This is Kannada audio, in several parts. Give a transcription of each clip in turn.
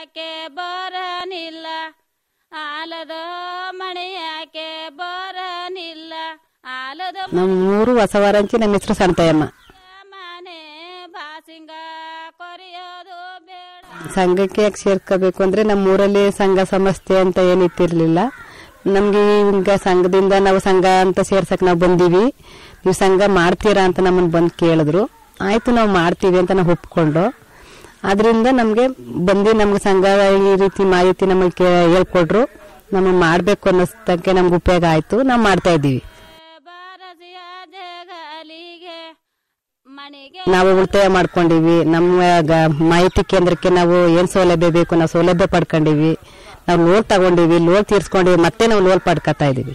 ಯಾಕೆ ಬರನಿಲ್ಲ ಆಲದ ಮಣಿ ಯಾಕೆ ಬರನಿಲ್ಲ ಆಲದ ನಮ್ಮೂರು ಹೊಸವರಂಚಿ ನಮ್ಮ ಹೆಸರು ಸಂತಯ್ಯಮ್ಮ ಮನೆ ಬಾಸಿಂಗ ಕೊರಿಯೋದು ಬೇಡ ಸಂಘಕ್ಕೆ ಯಾಕೆ ಸೇರ್ಕೋಬೇಕು ಅಂದ್ರೆ ನಮ್ಮೂರಲ್ಲಿ ಸಂಘ ಸಂಸ್ಥೆ ಅಂತ ಏನಿತ್ತಿರ್ಲಿಲ್ಲ ನಮ್ಗೆ ಈಗ ಸಂಘದಿಂದ ನಾವು ಸಂಘ ಅಂತ ಸೇರ್ಸಕ್ ನಾವು ಬಂದೀವಿ ನೀವು ಸಂಘ ಮಾಡ್ತೀರಾ ಅಂತ ನಮ್ಮನ್ನ ಬಂದು ಕೇಳಿದ್ರು ಆಯ್ತು ನಾವು ಮಾಡ್ತೀವಿ ಅಂತ ನಾವು ಒಪ್ಕೊಂಡು ಅದರಿಂದ ನಮಗೆ ಬಂದು ನಮ್ಗೆ ಸಂಘ ಈ ರೀತಿ ಮಾಹಿತಿ ನಮಗೆ ಕೇ- ಹೇಳ್ಕೊಟ್ರು ನಮಗೆ ಮಾಡಬೇಕು ಅನ್ನಿಸ್ತಕ್ಕೆ ನಮ್ಗೆ ಉಪಯೋಗ ಆಯ್ತು ನಾವು ಮಾಡ್ತಾ ಇದ್ದೀವಿ ಬಾರಸಿಯ ಜಗಲಿಗೆ ಮಣಿಗೆ ನಾವು ಉಳಿತಾಯ ಮಾಡ್ಕೊಂಡಿವಿ ನಮ್ಮ ಗ- ಮಾಹಿತಿ ಕೇಂದ್ರಕ್ಕೆ ನಾವು ಏನ್ ಸೌಲಭ್ಯ ಬೇಕು ನಾವು ಸೌಲಭ್ಯ ಪಡ್ಕೊಂಡಿವಿ ನಾವು ಲೋನ್ ತಗೊಂಡಿವಿ ಲೋನ್ ತೀರ್ಸ್ಕೊಂಡಿವಿ ಮತ್ತೆ ನಾವು ಲೋನ್ ಪಡ್ಕೊತಾ ಇದೀವಿ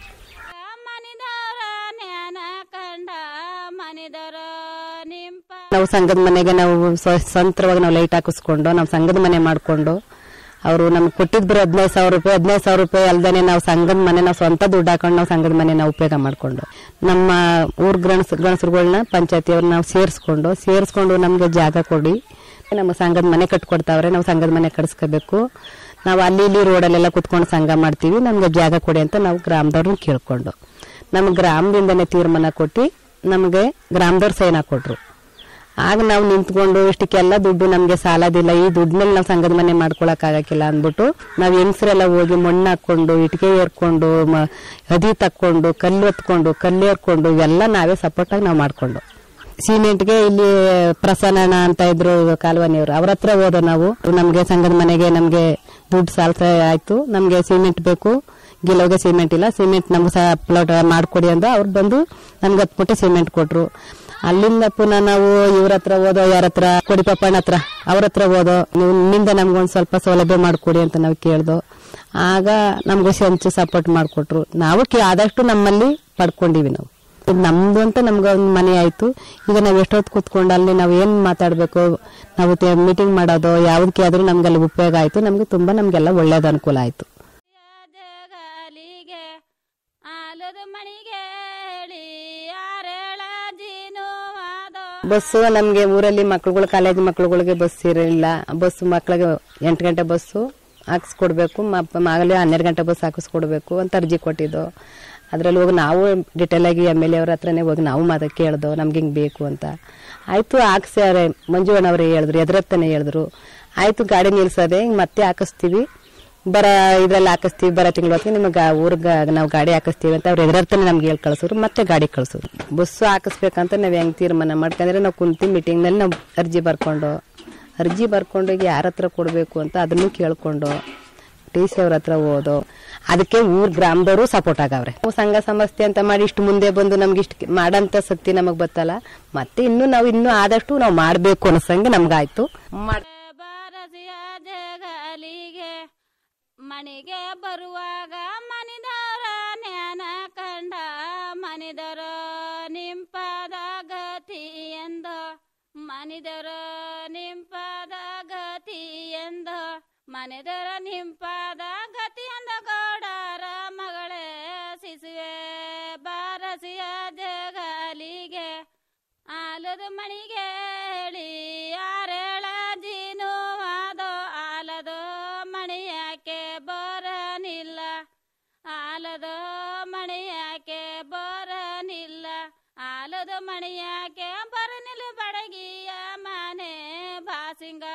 ಮನಿದವರ ಜ್ಞಾನ ಕಂಡ ಮನಿದರ ನಿಂಪ ನಾವು ಸಂಘದ ಮನೆಗೆ ನಾವು ಸ್ವ- ಸ್ವಂತವಾಗಿ ನಾವು ಲೈಟ್ ಹಾಕಿಸ್ಕೊಂಡು ನಾವು ಸಂಘದ ಮನೆ ಮಾಡ್ಕೊಂಡು ಅವರು ನಮ್ಗೆ ಕೊಟ್ಟಿದ್ ಬರೋ ಹದಿನೈದು ಸಾವಿರ ರೂಪಾಯಿ ಹದಿನೈದು ಸಾವಿರ ರೂಪಾಯಿ ಅಲ್ದೇನೆ ನಾವು ಸಂಘದ ಮನೆ ನಾವು ಸ್ವಂತ ದುಡ್ಡು ಹಾಕೊಂಡು ನಾವು ಸಂಘದ ಮನೆ ನಾವು ಉಪಯೋಗ ಮಾಡ್ಕೊಂಡು ನಮ್ಮ ಊರ್ ಗಣಸ್ ಗಣಸರುಗಳನ್ನ ಪಂಚಾಯತಿಯವ್ರನ್ನ ನಾವು ಸೇರಿಸ್ಕೊಂಡು ಸೇರಿಸ್ಕೊಂಡು ನಮ್ಗೆ ಜಾಗ ಕೊಡಿ ನಮ್ಮ ಸಂಘದ ಮನೆ ಕಟ್ಕೊಡ್ತಾವ್ರೆ ನಾವು ಸಂಘದ ಮನೆ ಕಟ್ಸ್ಕೋಬೇಕು ನಾವು ಅಲ್ಲಿ ಇಲ್ಲಿ ರೋಡಲ್ಲೆಲ್ಲ ಕುತ್ಕೊಂಡು ಸಂಘ ಮಾಡ್ತೀವಿ ನಮ್ಗೆ ಜಾಗ ಕೊಡಿ ಅಂತ ನಾವು ಗ್ರಾಮದವ್ರನ್ನ ಕೇಳ್ಕೊಂಡು ನಮ್ಮ ಗ್ರಾಮದಿಂದನೇ ತೀರ್ಮಾನ ಕೊಟ್ಟು ನಮಗೆ ಗ್ರಾಮದವ್ರು ಸೈನ್ ಹಾಕೊಟ್ರು ಆಗ ನಾವು ನಿಂತ್ಕೊಂಡು ಇಷ್ಟಕ್ಕೆಲ್ಲ ದುಡ್ಡು ನಮಗೆ ಸಾಲದಿಲ್ಲ ಈ ದುಡ್ಡಿನಲ್ಲಿ ನಾವು ಸಂಘದ ಮನೆ ಮಾಡ್ಕೊಳಕ್ ಆಗಕ್ಕಿಲ್ಲ ಅಂದ್ಬಿಟ್ಟು ನಾವು ಹೆಂಗಸರೆಲ್ಲ ಹೋಗಿ ಮಣ್ಣು ಹಾಕೊಂಡು ಇಟ್ಟಿಗೆ ಏರ್ಕೊಂಡು ಮ- ಹದಿ ತಕ್ಕೊಂಡು ಕಲ್ಲು ಹೊತ್ಕೊಂಡು ಕಲ್ಲು ಏರ್ಕೊಂಡು ಇವೆಲ್ಲ ನಾವೇ ಸಪೋರ್ಟ್ ಆಗಿ ನಾವು ಮಾಡ್ಕೊಂಡು ಸಿಮೆಂಟ್ಗೆ ಇಲ್ಲಿ ಪ್ರಸನ್ನ ಅಂತ ಇದ್ರು ಕಾಲ್ವನಿಯವರು ಅವ್ರ ಹತ್ರ ಹೋದ ನಾವು ನಮ್ಗೆ ಸಂಘದ ಮನೆಗೆ ನಮ್ಗೆ ದುಡ್ಡು ಸಾಲ ಆಯ್ತು ನಮ್ಗೆ ಸಿಮೆಂಟ್ ಬೇಕು ಗಿಲೋಗೆ ಸಿಮೆಂಟ್ ಇಲ್ಲ ಸಿಮೆಂಟ್ ನಮ್ಗೆ ಸಹ ಪ್ಲಾಟ್ ಮಾಡ್ಕೊಡಿ ಅಂದ ಅವ್ರು ಬಂದು ನಮ್ಗೆ ಹತ್ಬಿಟ್ಟು ಸಿಮೆಂಟ್ ಕೊಟ್ರು ಅಲ್ಲಿಂದ ಪುನಃ ನಾವು ಇವ್ರ ಹತ್ರ ಹೋದೋ ಯಾರ ಹತ್ರ ಕೊಡಿ ಪಪ್ಪಣ್ಣ ಹತ್ರ ಅವ್ರ ಹತ್ರ ಹೋದೋ ನೀವು ನಿಮ್ಮಿಂದ ನಮ್ಗೊಂದ್ ಸ್ವಲ್ಪ ಸೌಲಭ್ಯ ಮಾಡ್ಕೊಡಿ ಅಂತ ನಾವು ಕೇಳ್ದೋ ಆಗ ನಮ್ಗೆ ಸಂಚು ಸಪೋರ್ಟ್ ಮಾಡಿಕೊಟ್ರು ನಾವು ಕೇ- ಆದಷ್ಟು ನಮ್ಮಲ್ಲಿ ಪಡ್ಕೊಂಡಿವಿ ನಾವು ಇದು ನಮ್ದು ಅಂತ ನಮ್ಗೆ ಒಂದು ಮನೆ ಆಯ್ತು ಈಗ ನಾವು ಎಷ್ಟೊತ್ತು ಕೂತ್ಕೊಂಡು ಅಲ್ಲಿ ನಾವು ಏನ್ ಮಾತಾಡ್ಬೇಕು ನಾವು ಮೀಟಿಂಗ್ ಮಾಡೋದು ಯಾವ್ದಕ್ಕೆ ಆದ್ರೂ ನಮ್ಗೆ ಅಲ್ಲಿ ಉಪಯೋಗ ಆಯ್ತು ನಮ್ಗೆ ತುಂಬಾ ನಮ್ಗೆಲ್ಲ ಒಳ್ಳೇದು ಅನುಕೂಲ ಆಯ್ತು ಜಗಲಿಗೆ ಆಲದ ಮಣಿಗೆ ಹೇಳಿ ಯಾರೇಳ ಜೀನುವಾದ ಬಸ್ಸು ನಮ್ಗೆ ಊರಲ್ಲಿ ಮಕ್ಳುಗಳು ಕಾಲೇಜ್ ಮಕ್ಳುಗಳಿಗೆ ಬಸ್ ಇರಲಿಲ್ಲ ಬಸ್ ಮಕ್ಳಿಗೆ ಎಂಟು ಗಂಟೆ ಬಸ್ಸು ಹಾಕಿಸ್ಕೊಡ್ಬೇಕು ಆಗಲೇ ಹನ್ನೆರಡು ಗಂಟೆ ಬಸ್ ಹಾಕಿಸ್ಕೊಡ್ಬೇಕು ಅಂತ ಅರ್ಜಿ ಕೊಟ್ಟಿದ್ದು ಅದ್ರಲ್ಲಿ ಹೋಗಿ ನಾವು ಡಿಟೇಲ್ ಆಗಿ ಎಮ್ ಎಲ್ ಎ ಅವ್ರ ಹತ್ರನೇ ಹೋಗಿ ನಾವು ಮಾತ ಕೇಳ್ದೋ ನಮ್ಗೆ ಹಿಂಗೆ ಬೇಕು ಅಂತ ಆಯ್ತು ಹಾಕ್ಸ್ಯಾರೆ ಮಂಜುವಣ್ಣವ್ರೆ ಹೇಳಿದ್ರು ಎದುರತ್ತನೇ ಹೇಳಿದ್ರು ಆಯ್ತು ಗಾಡಿ ನಿಲ್ಸದೆ ಹಿಂಗೆ ಮತ್ತೆ ಹಾಕಿಸ್ತೀವಿ ಬರ ಇದ್ರಲ್ಲಿ ಹಾಕಿಸ್ತೀವಿ ಬರೋ ತಿಂಗಳು ಹೊತ್ತಿಗೆ ನಿಮಗೆ ಊರ್ಗೆ ನಾವು ಗಾಡಿ ಹಾಕಿಸ್ತೀವಿ ಅಂತ ಅವ್ರು ಎದುರರ್ಥನೆ ನಮ್ಗೆ ಹೇಳಿ ಕಳ್ಸೋರು ಮತ್ತೆ ಗಾಡಿ ಕಳ್ಸೋರು ಬಸ್ಸು ಹಾಕಿಸ್ಬೇಕಂತ ನಾವು ಹೆಂಗ್ ತೀರ್ಮಾನ ಮಾಡ್ಕೊಂಡ್ರೆ ನಾವು ಕುಂತಿ ಮೀಟಿಂಗ್ನಲ್ಲಿ ನಾವು ಅರ್ಜಿ ಬರ್ಕೊಂಡು ಅರ್ಜಿ ಬರ್ಕೊಂಡೋಗಿ ಯಾರ ಹತ್ರ ಕೊಡಬೇಕು ಅಂತ ಅದನ್ನು ಕೇಳ್ಕೊಂಡು ಟಿ ಸಿ ಅವ್ರ ಹತ್ರ ಹೋದೋ ಅದಕ್ಕೆ ಊರ್ ಗ್ರಾಮದವರು ಸಪೋರ್ಟ್ ಆಗವ್ರೆ ನಾವು ಸಂಘ ಸಂಸ್ಥೆ ಅಂತ ಮಾಡಿ ಇಷ್ಟು ಮುಂದೆ ಬಂದು ನಮ್ಗೆ ಇಷ್ಟು ಮಾಡಂತ ಶಕ್ತಿ ನಮಗ್ ಬತ್ತಲ್ಲ ಮತ್ತೆ ಇನ್ನು ನಾವು ಇನ್ನು ಆದಷ್ಟು ನಾವು ಮಾಡ್ಬೇಕು ಅನ್ಸಂಗೆ ನಮ್ಗಾಯ್ತು ಮಾಡ್ ಬಾರಸಿಯ ಜಗಲಿಗೆ ಮಣಿಗೆ ಬರುವಾಗ ಮನಿದವರ ಜ್ಞಾನ ಕಂಡ ಮನಿದರ ನಿಂಪಾದ ಗತಿ ಎಂದ ಮನಿದರ ನಿಂಪಾದ ಗತಿ ಎಂದ ಮನಿದರ ನಿಂಪಾದ ಗತಿ ಎಂದ ಗೌಡರ ಮಗಳೇ ಶಿಸುವೆ ಬಾರಸಿಯ ಜಗಲಿಗೆ ಆಲದ ಮಣಿಗೆ ಹೇಳಿ ಯಾರೇಳ ಜೀನುವಾದ ಆಲದ ಮಣಿ ಯಾಕೆ ಬರನಿಲ್ಲ ಆಲದ ಮಣಿ ಯಾಕೆ ಬರನಿಲ್ಲ ಆಲದ ಮಣಿ ಯಾಕೆ ಬರನಿಲ್ಲ ಬಡಗಿಯ ಮನೆ ಬಾಸಿಂಗ